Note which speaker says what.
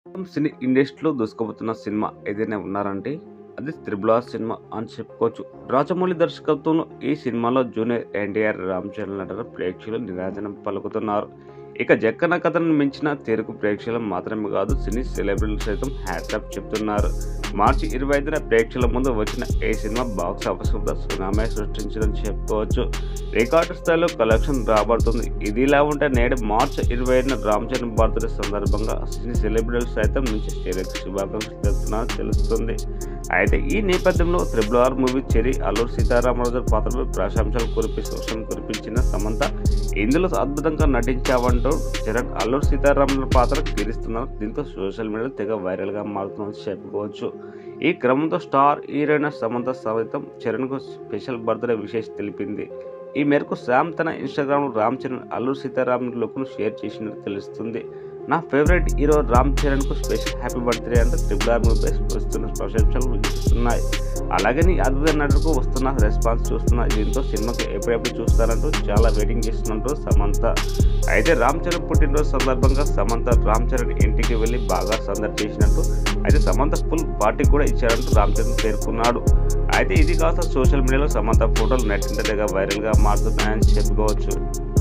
Speaker 1: సినీ ఇండస్ట్రీలో దూసుకుపోతున్న సినిమా ఏదైనా ఉన్నారంటే అది త్రిబుల్ ఆర్ సినిమా అని చెప్పుకోవచ్చు రాజమౌళి దర్శకత్వంలో ఈ సినిమాలో జూనియర్ ఎన్టీఆర్ రామ్ చరణ్ నటన ప్రేక్షకులు నిరాజనం పలుకుతున్నారు ఇక జక్కన కథను మించిన తెలుగు ప్రేక్షకులు మాత్రమే కాదు సినీ సెలబ్రిటీలు సైతం హ్యాట్సాప్ చెప్తున్నారు మార్చి ఇరవై ఐదున ప్రేక్షకుల ముందు వచ్చిన ఈ సినిమా బాక్స్ ఆఫీస్ వద్ద సునామీ సృష్టించిందని చెప్పుకోవచ్చు రికార్డు స్థాయిలో కలెక్షన్ రాబడుతుంది ఇది ఇలా ఉంటే నేడు మార్చి ఇరవై ఐదున రామ్ చరణ్ బర్త్డే సందర్భంగా సినీ సెలబ్రిటీలు సైతం నుంచి చెరికి శుభాకాంక్షలు తెలుపుతున్నారని తెలుస్తుంది అయితే ఈ నేపథ్యంలో త్రిబుల్ ఆర్ మూవీ చెరి అల్లూరు సీతారామరాజు పాత్రపై ప్రశంసలు కురిపి వర్షం కురిపించిన సమంత ఇందులో అద్భుతంగా నటించావంటూ చరణ్ అల్లూరు సీతారామరాజు పాత్ర తీరుస్తున్నారు దీంతో సోషల్ మీడియాలో తెగ వైరల్గా మారుతుందని చెప్పుకోవచ్చు ఈ క్రమంతో స్టార్ హీరోయిన్ సమంత సైతం చరణ్కు స్పెషల్ బర్త్డే విశేష తెలిపింది ఈ మేరకు శామ్ తన ఇన్స్టాగ్రామ్ రామ్ చరణ్ అల్లూరు సీతారామన్ లుక్ను షేర్ చేసినట్టు తెలుస్తుంది నా ఫేవరెట్ హీరో రామ్ చరణ్కు స్పెషల్ హ్యాపీ బర్త్డే అంటూ ట్రిపుల్ ఆర్ మూవీపై వస్తున్న ప్రశంసలు వినిపిస్తున్నాయి అలాగే నీ అద్భుత నటుకు వస్తున్న రెస్పాన్స్ చూస్తున్న దీంతో సినిమాకి ఎప్పుడెప్పుడు చూస్తారంటూ చాలా వెయిటింగ్ చేస్తున్నట్టు సమంత అయితే రామ్ చరణ్ పుట్టినరోజు సందర్భంగా సమంత రామ్ చరణ్ ఇంటికి వెళ్ళి బాగా సందడి చేసినట్టు అయితే సమంత ఫుల్ పార్టీ కూడా ఇచ్చారంటూ రామ్ చరణ్ పేర్కొన్నాడు అయితే ఇది కాస్త సోషల్ మీడియాలో సమంత ఫోటోలు నెట్టింటగా వైరల్గా మారుతున్నాయని చెప్పుకోవచ్చు